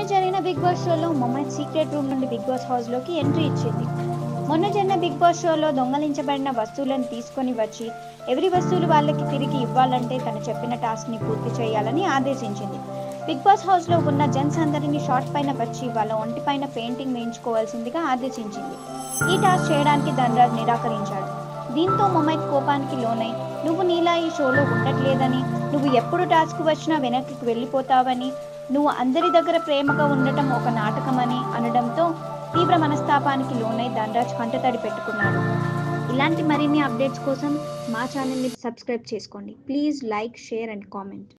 జరిగిన big boss షోలో Mumaith secret room నుండి బిగ్ బాస్ హౌస్లోకి ఎంట్రీ ఇచ్చింది మొన్న జరిగిన బిగ్ బాస్ షోలో దొంగలించబడిన వస్తువులను తీసుకొని వచ్చి ఎవరి వస్తువులు వాళ్ళకి తిరిగి ఇవ్వాలంటే తను చెప్పిన టాస్క్ని పూర్తి చేయాలని ఆదేశించింది బిగ్ బాస్ హౌస్లో ఉన్న జెంట్స్ అందరినీ షార్ట్ పైన వచ్చి వాళ్ళ ఒంటి పైన పెయింటింగ్ వేయించుకోవాల్సిందిగా ఆదేశించింది ఈ టాస్క్ చేయడానికి ధనరాజ్ నిరాకరించాడు దీంతో మొమైత్ కోపానికి లోనై నువ్వు నీలా ఈ షోలో ఉండట్లేదని నువ్వు ఎప్పుడు టాస్క్ వచ్చినా వెనక్కి వెళ్ళిపోతావని నువ్వు అందరి దగ్గర ప్రేమగా ఉండటం ఒక నాటకమని అనడంతో తీవ్ర మనస్తాపానికి లోనై ధనరాజ్ కంటతడి పెట్టుకున్నాడు ఇలాంటి మరిన్ని అప్డేట్స్ కోసం మా ఛానల్ని సబ్స్క్రైబ్ చేసుకోండి please like share and comment